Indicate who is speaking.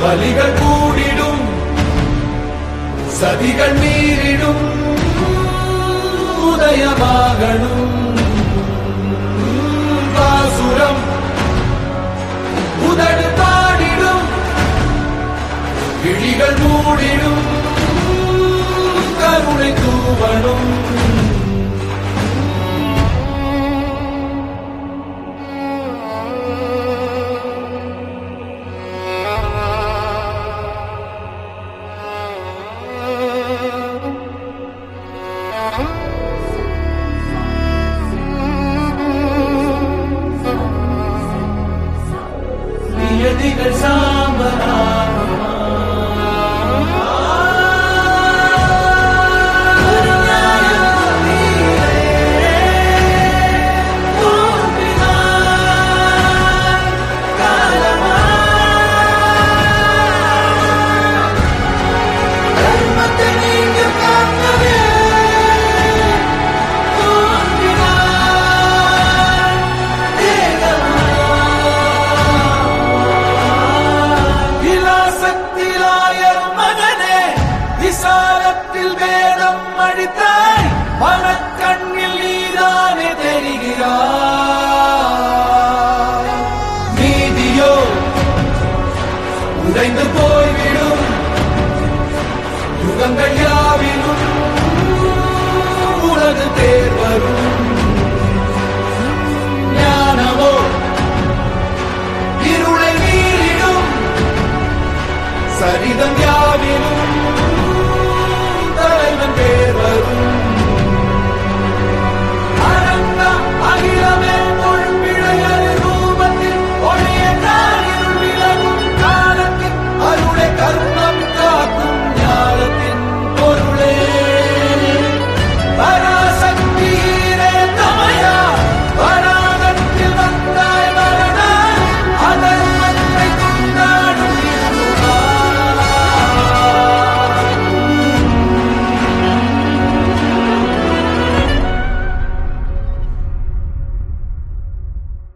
Speaker 1: பலிகள் கூடிடும் சதிகள் மீறிடும் உதயமாகணும் பாசுரம் உதடு பாடிடும் விழிகள் மூடிடும் கருணை தூவணும் நியதிகள் சாம்பலாகுமா ஒரு நியாயம் நீரே தோன்றினாய் காலமாய் தர்மத்தை நீங்க காக்கவே தோன்றினாய் விலாசத்திலாயர் மகனே விசாலத்தில் வேதம் அழித்தாய் மனக்கண்ணில் நீதானே தெரிகிறாய் நீதியோ உடைந்து போய்விடும் யுகங்கள் யாவிலும் உனது தேர் வரும் ஞானமோ இருளை மீறிடும் சரிதம் யாவிலும் தலைவன் பேர் வரும் அரங்கா அகிலமே கொள்பிழையது ரூபத்தில் ஒளிய இருள் விலகும் காலத்தில் அருளை கருண